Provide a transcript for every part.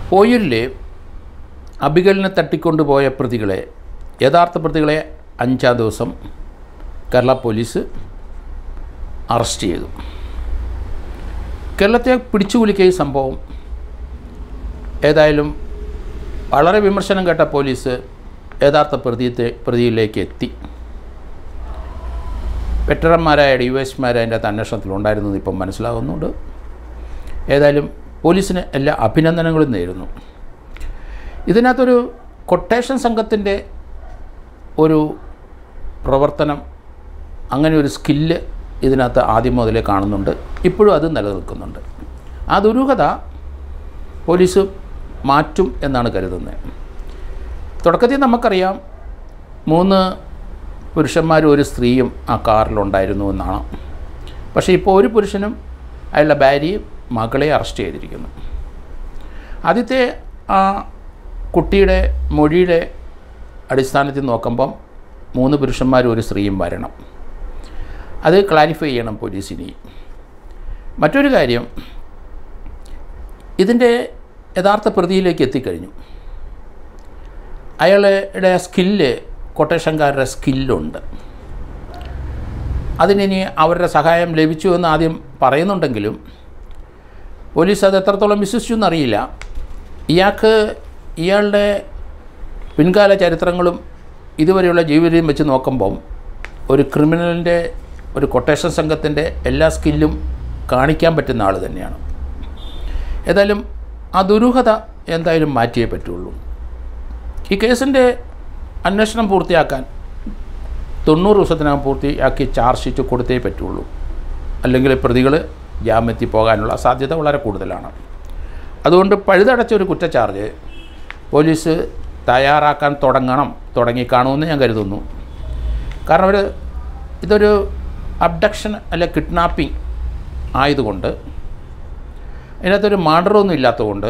ഓയൂരിൽ അബിഗലിനെ തട്ടിക്കൊണ്ടുപോയ പ്രതികളെ യഥാർത്ഥ പ്രതികളെ അഞ്ചാം ദിവസം കേരള പോലീസ് അറസ്റ്റ് ചെയ്തു കേരളത്തെ പിടിച്ചുകുലിക്കുക ഈ സംഭവം ഏതായാലും വളരെ വിമർശനം കേട്ട പോലീസ് യഥാർത്ഥ പ്രതിയത്തെ പ്രതിയിലേക്ക് എത്തി വെറ്ററന്മാരായ ഡി വൈ എസ്മാർ അതിൻ്റെ അകത്ത് അന്വേഷണത്തിലുണ്ടായിരുന്നത് ഇപ്പം മനസ്സിലാകുന്നുണ്ട് ഏതായാലും പോലീസിന് എല്ലാ അഭിനന്ദനങ്ങളും നേരുന്നു ഇതിനകത്തൊരു കൊട്ടേഷൻ സംഘത്തിൻ്റെ ഒരു പ്രവർത്തനം അങ്ങനെ ഒരു സ്കില്ല് ഇതിനകത്ത് ആദ്യം മുതലേ കാണുന്നുണ്ട് ഇപ്പോഴും അത് നിലനിൽക്കുന്നുണ്ട് ആ ദുരൂഹത പോലീസ് മാറ്റും എന്നാണ് കരുതുന്നത് തുടക്കത്തിൽ നമുക്കറിയാം മൂന്ന് പുരുഷന്മാരും ഒരു സ്ത്രീയും ആ കാറിലുണ്ടായിരുന്നു എന്നാണ് പക്ഷേ ഇപ്പോൾ ഒരു പുരുഷനും അയാളുടെ ഭാര്യയും മകളെ അറസ്റ്റ് ചെയ്തിരിക്കുന്നു ആദ്യത്തെ ആ കുട്ടിയുടെ മൊഴിയുടെ അടിസ്ഥാനത്തിൽ നോക്കുമ്പം മൂന്ന് പുരുഷന്മാരും ഒരു സ്ത്രീയും വരണം അത് ക്ലാരിഫൈ ചെയ്യണം പോലീസിന് മറ്റൊരു കാര്യം ഇതിൻ്റെ യഥാർത്ഥ പ്രതിയിലേക്ക് എത്തിക്കഴിഞ്ഞു അയാളുടെ സ്കില്ല് കൊട്ടേഷൻകാരുടെ സ്കില്ലുണ്ട് അതിനി അവരുടെ സഹായം ലഭിച്ചു എന്ന് ആദ്യം പറയുന്നുണ്ടെങ്കിലും പോലീസ് അത് എത്രത്തോളം വിശ്വസിച്ചു എന്നറിയില്ല ഇയാൾക്ക് ഇയാളുടെ പിൻകാല ചരിത്രങ്ങളും ഇതുവരെയുള്ള ജീവിതവും വെച്ച് നോക്കുമ്പം ഒരു ക്രിമിനലിൻ്റെ ഒരു കൊട്ടേഷൻ സംഘത്തിൻ്റെ എല്ലാ സ്കില്ലും കാണിക്കാൻ പറ്റുന്ന ആൾ തന്നെയാണ് ഏതായാലും ആ ദുരൂഹത എന്തായാലും മാറ്റിയേ പറ്റുള്ളൂ ഈ കേസിൻ്റെ അന്വേഷണം പൂർത്തിയാക്കാൻ തൊണ്ണൂറ് ദിവസത്തിനകം പൂർത്തിയാക്കി ചാർജ് ഷീറ്റ് കൊടുത്തേ പറ്റുള്ളൂ അല്ലെങ്കിൽ പ്രതികൾ ജാമ്യത്തിൽ പോകാനുള്ള സാധ്യത വളരെ കൂടുതലാണ് അതുകൊണ്ട് പഴുതടച്ച ഒരു കുറ്റച്ചാർജ് പോലീസ് തയ്യാറാക്കാൻ തുടങ്ങണം തുടങ്ങിക്കാണുമെന്ന് ഞാൻ കരുതുന്നു കാരണം ഒരു ഇതൊരു അബ്ഡക്ഷൻ അല്ലെ കിഡ്നാപ്പിംഗ് ആയതുകൊണ്ട് ഇതിനകത്തൊരു മർഡറൊന്നും ഇല്ലാത്തതുകൊണ്ട്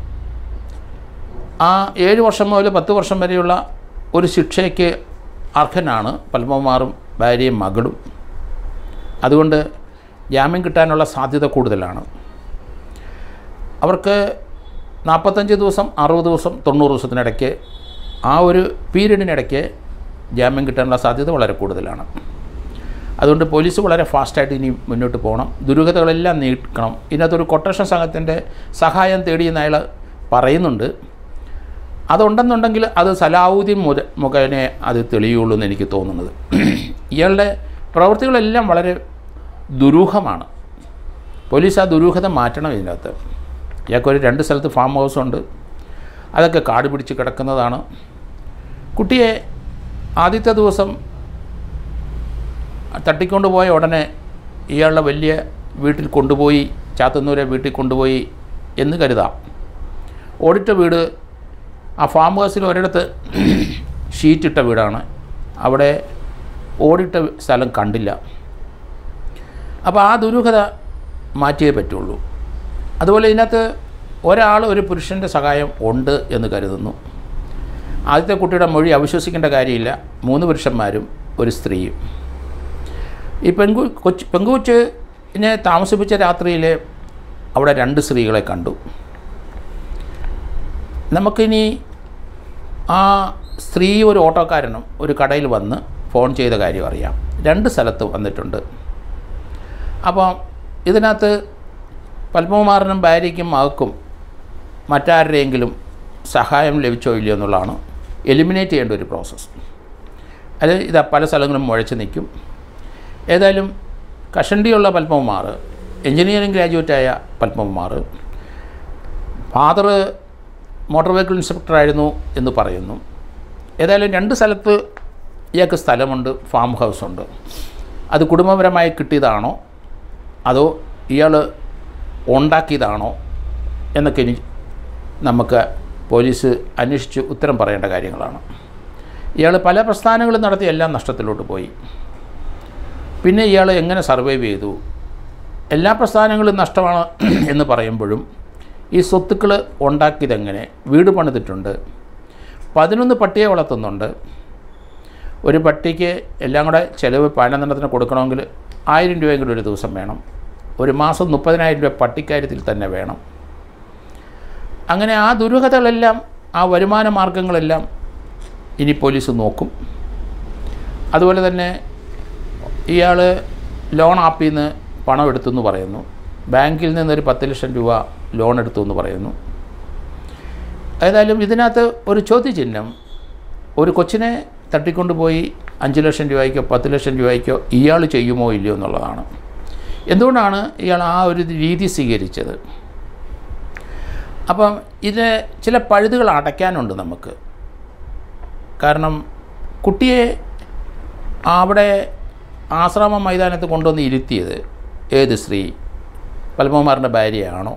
ആ ഏഴ് വർഷം മുതൽ പത്ത് വർഷം വരെയുള്ള ഒരു ശിക്ഷയ്ക്ക് അർഹനാണ് പത്മകുമാറും ഭാര്യയും മകളും അതുകൊണ്ട് ജാമ്യം കിട്ടാനുള്ള സാധ്യത കൂടുതലാണ് അവർക്ക് നാൽപ്പത്തഞ്ച് ദിവസം അറുപത് ദിവസം തൊണ്ണൂറ് ദിവസത്തിനിടയ്ക്ക് ആ ഒരു പീരീഡിനിടയ്ക്ക് ജാമ്യം കിട്ടാനുള്ള സാധ്യത വളരെ കൂടുതലാണ് അതുകൊണ്ട് പോലീസ് വളരെ ഫാസ്റ്റായിട്ട് ഇനി മുന്നോട്ട് പോകണം ദുരൂഹതകളെല്ലാം നീക്കണം ഇതിനകത്തൊരു കൊട്ടേഷൻ സംഘത്തിൻ്റെ സഹായം തേടിയെന്ന് അയാൾ പറയുന്നുണ്ട് അതുണ്ടെന്നുണ്ടെങ്കിൽ അത് സലാവുദ്ദീൻ മുത മുഖേനെ അത് തെളിയുള്ളൂ എന്ന് എനിക്ക് തോന്നുന്നത് ഇയാളുടെ പ്രവൃത്തികളെല്ലാം വളരെ ദുരൂഹമാണ് പോലീസ് ആ ദുരൂഹത മാറ്റണം ഇതിനകത്ത് ഇയാൾക്കൊരു രണ്ട് സ്ഥലത്ത് ഫാം ഹൗസ് ഉണ്ട് അതൊക്കെ കാട് പിടിച്ച് കിടക്കുന്നതാണ് കുട്ടിയെ ആദ്യത്തെ ദിവസം തട്ടിക്കൊണ്ട് പോയ ഉടനെ ഇയാളുടെ വലിയ വീട്ടിൽ കൊണ്ടുപോയി ചാത്തന്നൂരെ വീട്ടിൽ കൊണ്ടുപോയി എന്ന് കരുതാം ഓടിട്ട വീട് ആ ഫാം ഹൗസിൽ ഒരിടത്ത് ഷീറ്റിട്ട വീടാണ് അവിടെ ഓടിട്ട സ്ഥലം കണ്ടില്ല അപ്പോൾ ആ ദുരൂഹത മാറ്റിയേ പറ്റുള്ളൂ അതുപോലെ ഇതിനകത്ത് ഒരാൾ ഒരു പുരുഷൻ്റെ സഹായം ഉണ്ട് എന്ന് കരുതുന്നു ആദ്യത്തെ കുട്ടിയുടെ മൊഴി അവിശ്വസിക്കേണ്ട കാര്യമില്ല മൂന്ന് പുരുഷന്മാരും ഒരു സ്ത്രീയും ഈ പെൺകു കൊച്ച് പെൺകുച്ചിനെ താമസിപ്പിച്ച രാത്രിയിൽ അവിടെ രണ്ട് സ്ത്രീകളെ കണ്ടു നമുക്കിനി ആ സ്ത്രീ ഒരു ഓട്ടോക്കാരനും ഒരു കടയിൽ വന്ന് ഫോൺ ചെയ്ത കാര്യം അറിയാം രണ്ട് സ്ഥലത്ത് വന്നിട്ടുണ്ട് അപ്പോൾ ഇതിനകത്ത് പത്മകുമാറിനും ഭാര്യയ്ക്കും മകൾക്കും മറ്റാരുടെയെങ്കിലും സഹായം ലഭിച്ചോ ഇല്ലയോ എന്നുള്ളതാണ് എലിമിനേറ്റ് ചെയ്യേണ്ട ഒരു പ്രോസസ്സ് അത് ഇതാ പല സ്ഥലങ്ങളും മുഴച്ച് നിൽക്കും ഏതായാലും കഷണ്ടിയുള്ള പത്മകുമാർ എഞ്ചിനീയറിംഗ് ഗ്രാജുവേറ്റായ പത്മകുമാർ ഫാദർ മോട്ടോർ വെഹിക്കിൾ ഇൻസ്പെക്ടറായിരുന്നു എന്ന് പറയുന്നു ഏതായാലും രണ്ട് സ്ഥലത്ത് ഇയാൾക്ക് സ്ഥലമുണ്ട് ഫാം ഹൗസുണ്ട് അത് കുടുംബപരമായി കിട്ടിയതാണോ അതോ ഇയാൾ ഉണ്ടാക്കിയതാണോ എന്നൊക്കെ ഇനി നമുക്ക് പോലീസ് അന്വേഷിച്ച് ഉത്തരം പറയേണ്ട കാര്യങ്ങളാണ് ഇയാൾ പല പ്രസ്ഥാനങ്ങളും നടത്തി എല്ലാം നഷ്ടത്തിലോട്ട് പോയി പിന്നെ ഇയാൾ എങ്ങനെ സർവൈവ് ചെയ്തു എല്ലാ പ്രസ്ഥാനങ്ങളും നഷ്ടമാണ് എന്ന് പറയുമ്പോഴും ഈ സ്വത്തുക്കൾ ഉണ്ടാക്കിയതെങ്ങനെ വീട് പണിതിട്ടുണ്ട് പതിനൊന്ന് പട്ടിയെ വളർത്തുന്നുണ്ട് ഒരു പട്ടിക്ക് എല്ലാം കൂടെ ചിലവ് പതിനൊന്നെണ്ണത്തിന് കൊടുക്കണമെങ്കിൽ ആയിരം രൂപയെങ്കിലും ഒരു ദിവസം വേണം ഒരു മാസം മുപ്പതിനായിരം രൂപ പട്ടിക്കാര്യത്തിൽ തന്നെ വേണം അങ്ങനെ ആ ദുരൂഹതകളെല്ലാം ആ വരുമാന മാർഗങ്ങളെല്ലാം ഇനി പോലീസ് നോക്കും അതുപോലെ തന്നെ ഇയാൾ ലോൺ ആപ്പിൽ നിന്ന് പണം എടുത്തു എന്ന് പറയുന്നു ബാങ്കിൽ നിന്നൊരു പത്ത് ലക്ഷം രൂപ ലോൺ എടുത്തു എന്ന് പറയുന്നു ഏതായാലും ഇതിനകത്ത് ഒരു ചോദ്യചിഹ്നം ഒരു കൊച്ചിനെ തട്ടിക്കൊണ്ടുപോയി അഞ്ച് ലക്ഷം രൂപയ്ക്കോ പത്ത് ലക്ഷം രൂപയ്ക്കോ ഇയാൾ ചെയ്യുമോ ഇല്ലയോ എന്നുള്ളതാണ് എന്തുകൊണ്ടാണ് ഇയാൾ ആ ഒരു രീതി സ്വീകരിച്ചത് അപ്പം ഇത് ചില പഴുതുകൾ അടയ്ക്കാനുണ്ട് നമുക്ക് കാരണം കുട്ടിയെ അവിടെ ആശ്രമ മൈതാനത്ത് കൊണ്ടുവന്ന് ഇരുത്തിയത് ഏത് സ്ത്രീ പത്മകുമാറിൻ്റെ ഭാര്യയാണോ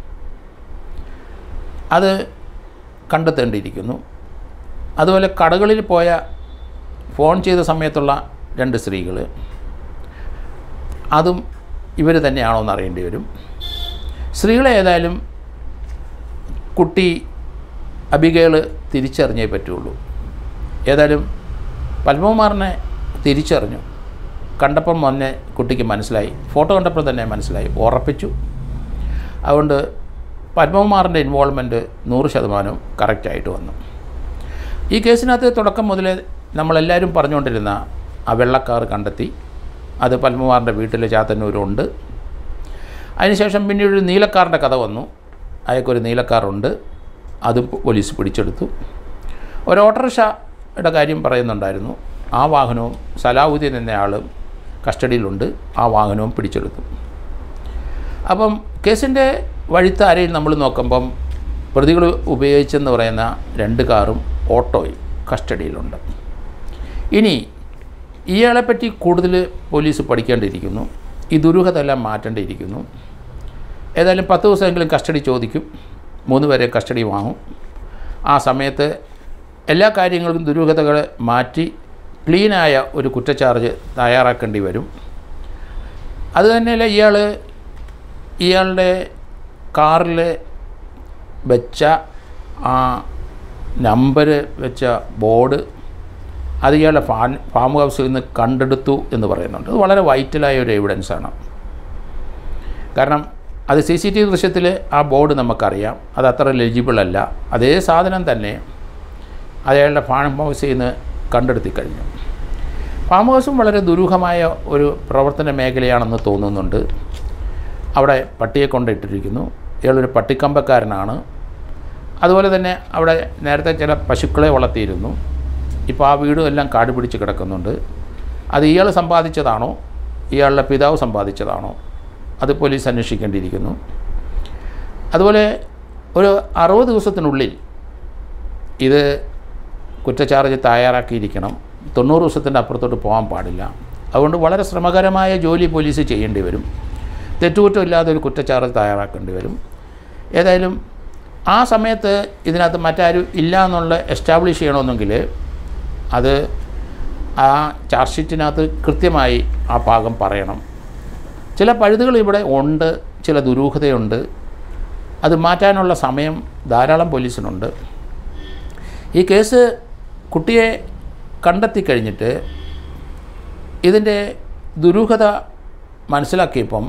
അത് കണ്ടെത്തേണ്ടിയിരിക്കുന്നു അതുപോലെ കടകളിൽ പോയ ഫോൺ ചെയ്ത സമയത്തുള്ള രണ്ട് സ്ത്രീകൾ അതും ഇവർ തന്നെയാണോ എന്ന് അറിയേണ്ടി വരും സ്ത്രീകളെ ഏതായാലും കുട്ടി അബികേൾ തിരിച്ചറിഞ്ഞേ പറ്റുള്ളൂ ഏതായാലും പത്മകുമാറിനെ തിരിച്ചറിഞ്ഞു കണ്ടപ്പം തന്നെ കുട്ടിക്ക് മനസ്സിലായി ഫോട്ടോ കണ്ടപ്പോൾ തന്നെ മനസ്സിലായി ഉറപ്പിച്ചു അതുകൊണ്ട് പത്മകുമാറിൻ്റെ ഇൻവോൾവ്മെൻറ്റ് നൂറ് ശതമാനവും കറക്റ്റായിട്ട് വന്നു ഈ കേസിനകത്ത് തുടക്കം മുതലേ നമ്മളെല്ലാവരും പറഞ്ഞുകൊണ്ടിരുന്ന ആ വെള്ളക്കാർ കണ്ടെത്തി അത് പത്മകുമാറിൻ്റെ വീട്ടിൽ ചാത്തന്നൂരുണ്ട് അതിനുശേഷം പിന്നീട് ഒരു നീലക്കാറിൻ്റെ കഥ വന്നു അയാൾക്കൊരു നീലക്കാറുണ്ട് അതും പോലീസ് പിടിച്ചെടുത്തു ഒരു ഓട്ടോറിക്ഷയുടെ കാര്യം പറയുന്നുണ്ടായിരുന്നു ആ വാഹനവും സലാഹുദ്ദീൻ എന്നയാളും കസ്റ്റഡിയിലുണ്ട് ആ വാഹനവും പിടിച്ചെടുത്തു അപ്പം കേസിൻ്റെ വഴിത്താരയിൽ നമ്മൾ നോക്കുമ്പം പ്രതികൾ ഉപയോഗിച്ചെന്ന് പറയുന്ന രണ്ട് കാറും ഓട്ടോയും കസ്റ്റഡിയിലുണ്ട് ഇനി ഇയാളെപ്പറ്റി കൂടുതൽ പോലീസ് പഠിക്കേണ്ടിയിരിക്കുന്നു ഈ ദുരൂഹതെല്ലാം മാറ്റേണ്ടിയിരിക്കുന്നു ഏതായാലും പത്ത് ദിവസമെങ്കിലും കസ്റ്റഡി ചോദിക്കും മൂന്ന് പേരെ കസ്റ്റഡി വാങ്ങും ആ സമയത്ത് എല്ലാ കാര്യങ്ങൾക്കും ദുരൂഹതകൾ മാറ്റി ക്ലീനായ ഒരു കുറ്റച്ചാർജ് തയ്യാറാക്കേണ്ടി വരും അതുതന്നെയല്ല ഇയാൾ ഇയാളുടെ കാറിൽ വെച്ച ആ നമ്പർ വെച്ച ബോർഡ് അത് ഇയാളുടെ ഫാം ഫാം ഹൗസിൽ നിന്ന് കണ്ടെടുത്തു എന്ന് പറയുന്നുണ്ട് അത് വളരെ വൈറ്റലായ ഒരു എവിഡൻസാണ് കാരണം അത് സി സി ടി വി ദൃശ്യത്തിൽ ആ ബോർഡ് നമുക്കറിയാം അത് അത്ര ലെജിബിൾ അല്ല അതേ സാധനം തന്നെ അയാളുടെ ഫാം ഹൗസിൽ നിന്ന് കണ്ടെടുത്തി കഴിഞ്ഞു ഫാം ഹൗസും വളരെ ദുരൂഹമായ ഒരു പ്രവർത്തന മേഖലയാണെന്ന് തോന്നുന്നുണ്ട് അവിടെ പട്ടിയെ കൊണ്ടിട്ടിരിക്കുന്നു ഇയാളൊരു പട്ടിക്കമ്പക്കാരനാണ് അതുപോലെ തന്നെ അവിടെ നേരത്തെ ചില പശുക്കളെ വളർത്തിയിരുന്നു ഇപ്പോൾ ആ വീടും എല്ലാം കാട് പിടിച്ച് കിടക്കുന്നുണ്ട് അത് ഇയാൾ സമ്പാദിച്ചതാണോ ഇയാളുടെ പിതാവ് സമ്പാദിച്ചതാണോ അത് പോലീസ് അന്വേഷിക്കേണ്ടിയിരിക്കുന്നു അതുപോലെ ഒരു അറുപത് ദിവസത്തിനുള്ളിൽ ഇത് കുറ്റച്ചാർജ് തയ്യാറാക്കിയിരിക്കണം തൊണ്ണൂറ് ദിവസത്തിൻ്റെ അപ്പുറത്തോട്ട് പോകാൻ പാടില്ല അതുകൊണ്ട് വളരെ ശ്രമകരമായ ജോലി പോലീസ് ചെയ്യേണ്ടി വരും തെറ്റുകുറ്റമില്ലാതെ ഒരു കുറ്റച്ചാർജ് തയ്യാറാക്കേണ്ടി വരും ഏതായാലും ആ സമയത്ത് ഇതിനകത്ത് മറ്റാരും ഇല്ല എന്നുള്ള എസ്റ്റാബ്ലിഷ് ചെയ്യണമെന്നെങ്കിൽ അത് ആ ചാർജ് ഷീറ്റിനകത്ത് കൃത്യമായി ആ ഭാഗം പറയണം ചില പഴുതുകൾ ഇവിടെ ഉണ്ട് ചില ദുരൂഹതയുണ്ട് അത് മാറ്റാനുള്ള സമയം ധാരാളം പോലീസിനുണ്ട് ഈ കേസ് കുട്ടിയെ കണ്ടെത്തി കഴിഞ്ഞിട്ട് ഇതിൻ്റെ ദുരൂഹത മനസ്സിലാക്കിയപ്പം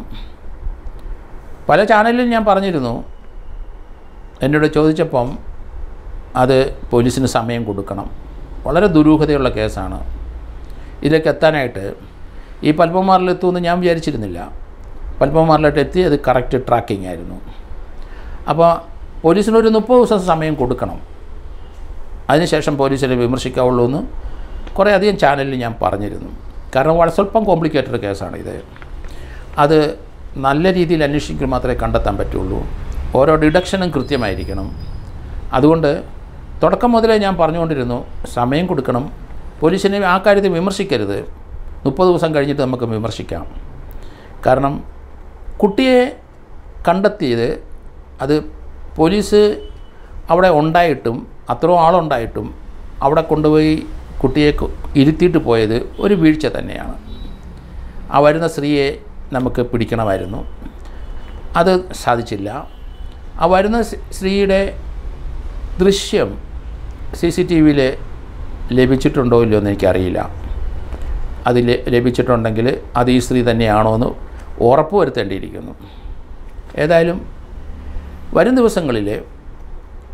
പല ചാനലിലും ഞാൻ പറഞ്ഞിരുന്നു എന്നോട് ചോദിച്ചപ്പം അത് പോലീസിന് സമയം കൊടുക്കണം വളരെ ദുരൂഹതയുള്ള കേസാണ് ഇതിലേക്ക് എത്താനായിട്ട് ഈ പത്മകുമാറിലെത്തുമെന്ന് ഞാൻ വിചാരിച്ചിരുന്നില്ല പത്മകുമാറിലോട്ട് എത്തി അത് കറക്റ്റ് ട്രാക്കിംഗ് ആയിരുന്നു അപ്പോൾ പോലീസിനൊരു മുപ്പത് ദിവസം സമയം കൊടുക്കണം അതിനുശേഷം പോലീസിനെ വിമർശിക്കാവുള്ളൂ എന്ന് കുറേ അധികം ചാനലിൽ ഞാൻ പറഞ്ഞിരുന്നു കാരണം വളരെ സ്വല്പം കോംപ്ലിക്കേറ്റഡ് കേസാണ് ഇത് അത് നല്ല രീതിയിൽ അന്വേഷിക്കുക മാത്രമേ കണ്ടെത്താൻ പറ്റുള്ളൂ ഓരോ ഡിഡക്ഷനും കൃത്യമായിരിക്കണം അതുകൊണ്ട് തുടക്കം മുതലേ ഞാൻ പറഞ്ഞുകൊണ്ടിരുന്നു സമയം കൊടുക്കണം പോലീസിനെ ആ കാര്യത്തിൽ വിമർശിക്കരുത് മുപ്പത് ദിവസം കഴിഞ്ഞിട്ട് നമുക്ക് വിമർശിക്കാം കാരണം കുട്ടിയെ കണ്ടെത്തിയത് അത് പോലീസ് അവിടെ ഉണ്ടായിട്ടും അത്രയും ആളുണ്ടായിട്ടും അവിടെ കൊണ്ടുപോയി കുട്ടിയെ കൊ- ഇരുത്തിയിട്ട് പോയത് ഒരു വീഴ്ച തന്നെയാണ് ആ വരുന്ന സ്ത്രീയെ നമുക്ക് പിടിക്കണമായിരുന്നു അത് സാധിച്ചില്ല ആ വരുന്ന സ് സ്ത്രീയുടെ ദൃശ്യം സി സി ടി വിയിൽ ലഭിച്ചിട്ടുണ്ടോ ഇല്ലയോ എന്ന് എനിക്കറിയില്ല അത് ല- ലഭിച്ചിട്ടുണ്ടെങ്കിൽ അത് ഈ സ്ത്രീ തന്നെയാണോ എന്ന് ഉറപ്പ് വരുത്തേണ്ടിയിരിക്കുന്നു ഏതായാലും വരും ദിവസങ്ങളിൽ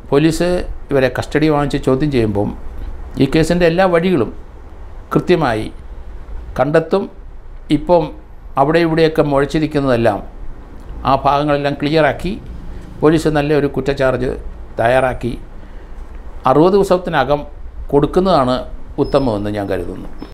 പോലീസ് ഇവരെ കസ്റ്റഡി വാങ്ങിച്ച് ചോദ്യം ചെയ്യുമ്പം ഈ കേസിൻ്റെ എല്ലാ വഴികളും കൃത്യമായി കണ്ടെത്തും ഇപ്പം അവിടെ ഇവിടെയൊക്കെ മുഴച്ചിരിക്കുന്നതെല്ലാം ആ ഭാഗങ്ങളെല്ലാം ക്ലിയറാക്കി പോലീസ് നല്ലൊരു കുറ്റചാർജ് തയ്യാറാക്കി അറുപത് ദിവസത്തിനകം കൊടുക്കുന്നതാണ് ഉത്തമമെന്ന് ഞാൻ കരുതുന്നു